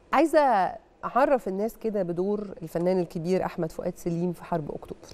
عايزه اعرف الناس كده بدور الفنان الكبير احمد فؤاد سليم في حرب اكتوبر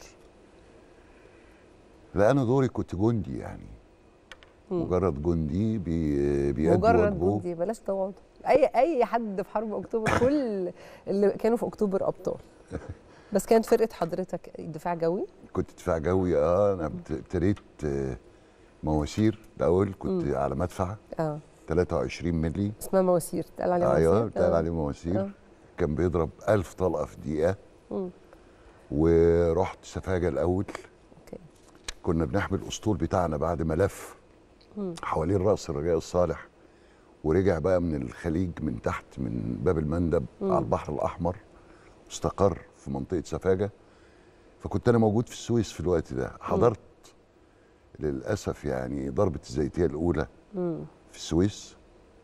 لا انا دوري كنت جندي يعني مجرد جندي بي بيأدي مجرد واجبه جندي بلاش تواضع اي اي حد في حرب اكتوبر كل اللي كانوا في اكتوبر ابطال بس كانت فرقه حضرتك دفاع جوي كنت دفاع جوي اه انا ابت- ابتديت آه، مواسير الاول كنت مم. على مدفع اه 23 مللي اسمها مواسير اتقال عليها مواسير ايوه بتاع آه. عليه مواسير آه. كان بيضرب 1000 طلقه في دقيقه مم. ورحت سفاجه الاول اوكي كنا بنحمل الاسطول بتاعنا بعد ما لف مم. حوالين راس الرجاء الصالح ورجع بقى من الخليج من تحت من باب المندب مم. على البحر الاحمر واستقر في منطقه سفاجه فكنت انا موجود في السويس في الوقت ده حضرت للاسف يعني ضربه الزيتيه الاولى مم. في السويس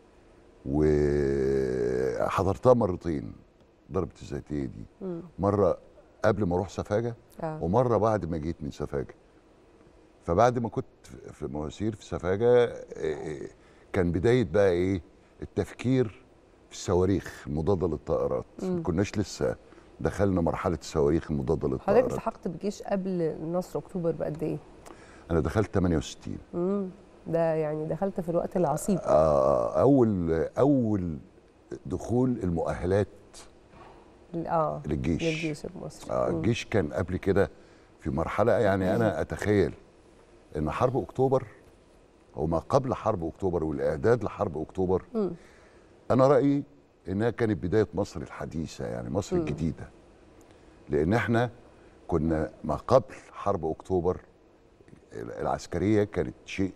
وحضرتها مرتين ضربه الزيتيه دي مم. مره قبل ما اروح سفاجه اه ومره بعد ما جيت من سفاجه فبعد ما كنت في مواسير في سفاجه إيه، كان بدايه بقى ايه التفكير في الصواريخ المضاده للطائرات مم. ما كناش لسه دخلنا مرحله الصواريخ المضاده حضرتك للطائرات التحقت بالجيش قبل نصر اكتوبر بقد ايه؟ انا دخلت 68 مم. ده يعني دخلت في الوقت العصيب آه، اول اول دخول المؤهلات اه للجيش للجيش المصري آه مم. الجيش كان قبل كده في مرحله يعني انا اتخيل ان حرب اكتوبر او ما قبل حرب اكتوبر والاعداد لحرب اكتوبر مم. انا رايي انها كانت بدايه مصر الحديثه يعني مصر مم. الجديده لان احنا كنا ما قبل حرب اكتوبر العسكريه كانت شيء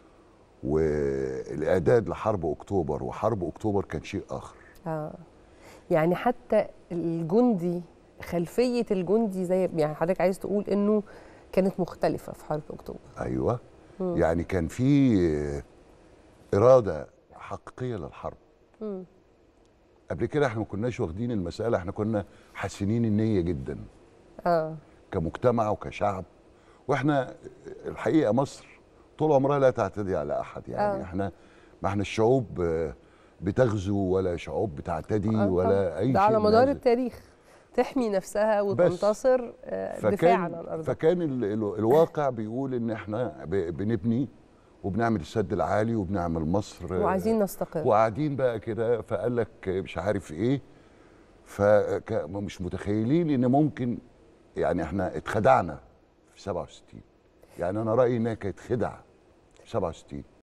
والاعداد لحرب اكتوبر وحرب اكتوبر كان شيء اخر اه يعني حتى الجندي خلفيه الجندي زي يعني حضرتك عايز تقول انه كانت مختلفه في حرب اكتوبر ايوه مم. يعني كان في اراده حقيقيه للحرب مم. قبل كده احنا ما كناش واخدين المساله احنا كنا حاسنين النيه جدا اه كمجتمع وكشعب واحنا الحقيقه مصر طول عمرها لا تعتدي على احد يعني آه. آه. احنا ما احنا الشعوب آه، بتغزو ولا شعوب بتعتدي آه ولا طبعاً. اي شيء ده على من مدار هذا. التاريخ تحمي نفسها وتنتصر آه، دفاعا عن فكان ارضها فكان ال- ال- الواقع بيقول ان احنا ب- بنبني وبنعمل السد العالي وبنعمل مصر آه، وعايزين نستقر وقاعدين بقى كده فقال لك مش عارف ايه فمش متخيلين ان ممكن يعني احنا اتخدعنا في 67 يعني انا رايي انها كانت خدعه في 67